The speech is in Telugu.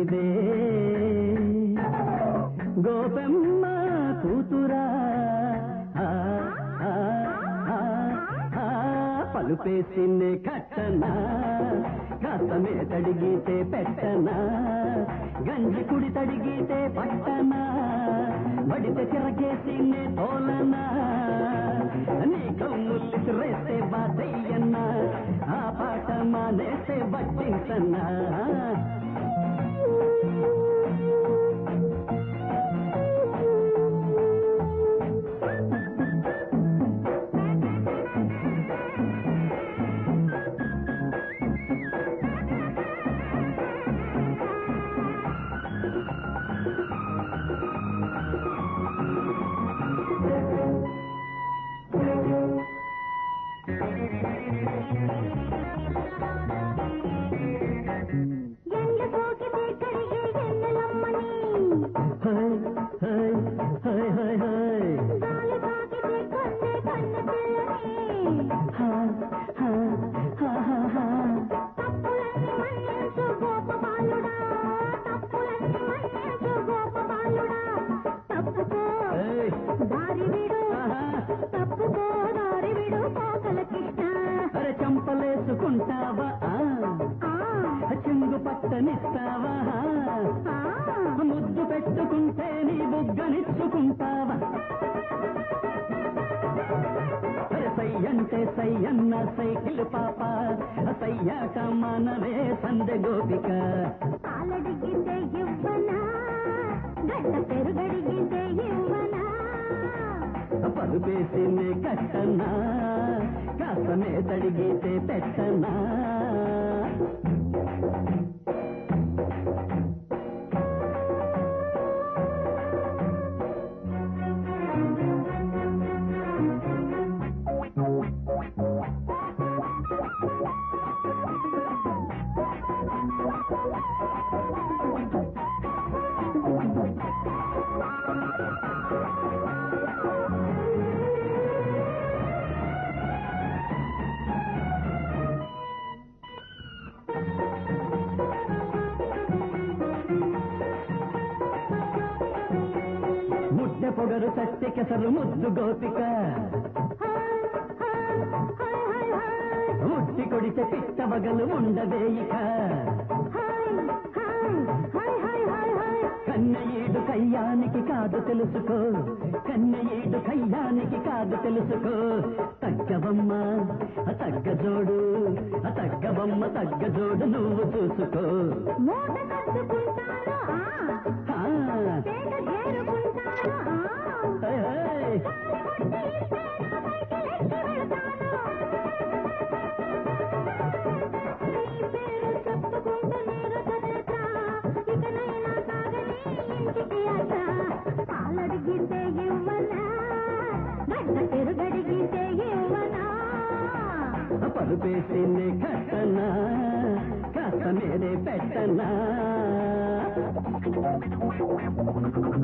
నీదే గోపెమ్మ కూతురా ఆ, ఆ, ఆ, ఆ, పలుపేసింది కట్టనా కాస్త తడిగితే పెట్టనా గంజి కుడి తడిగితే పట్టనా బడితే తిరగేసింది తోలనా నీ కమ్ముల్లి సిరేస్తే బాధయ్యన్నా ఆ పాట మానేస్తే బట్టించన్నా ఎండ పోకితే కరిగే ఎన్నెలమ్మని హాయ్ హాయ్ హాయ్ హాయ్ హాయ్ గాలి తాకితే కన్నే కన్న పిల్లని హాయ్ హాయ్ హా హా హా తప్పులన్నీ మన్నించు గోప బాలుడా తప్పులన్నీ మన్నించు గోప బాలుడా తప్పుకో ఏయ్. దారి విడు ఆహా. తప్పుకో దారి విడు కోకలకిష్ట అరే చంపలేసుకుంటావా ఆ, ఆ, చెంగు పట్టనిస్తావా ఆ. ముద్దు పెట్టుకుంటే నీ బుగ్గనిచ్చుకుంటావా అరే సై అంటే సై అన్న సైకిల్ పాప సయ్యాక మనవే సందె గోపిక పాలడిగితే ఇవ్వనా గడ్డ పెరుగడిగితే ఇవ్వనా పరుపేసి నే కట్టనా కాసమే తడిగితే పెట్టనా ముద్దె పొగరు చట్టి కెసరు ముద్దు గోపిక హాయ్ హాయ్ హాయ్ హాయ్ ముట్టి కొడితే పిట్ట బగలు ఉండవేయిక హాయ్ హాయ్ హాయ్ హాయ్ హాయ్ హాయ్ కన్నయ్యేడు కయ్యానికి కాదు తెలుసుకో కన్నయ్యేడు కయ్యానికి కాదు తెలుసుకో తగ్గవమ్మ తగ్గ జోడు తగ్గవమ్మ తగ్గ జోడు నువ్వు చూసుకో మూట కట్టుకుంటాను ఆ ఆ, తేగ చేరుకుంటాను ఆ హే, హే. కొట్టి ఇస్తే నా పైకి వెళ్తాను నీ పేరు చెప్పుకుంటూ నీరు కదట ఇకనైనా సాగని ఇంటికి అట పాలడిగితే ఇవ్వనా గడ్డ పెరుగడిగితే ఇవ్వనా పరుపేసి నే కట్టనా కాస్త మేరే పెట్టనా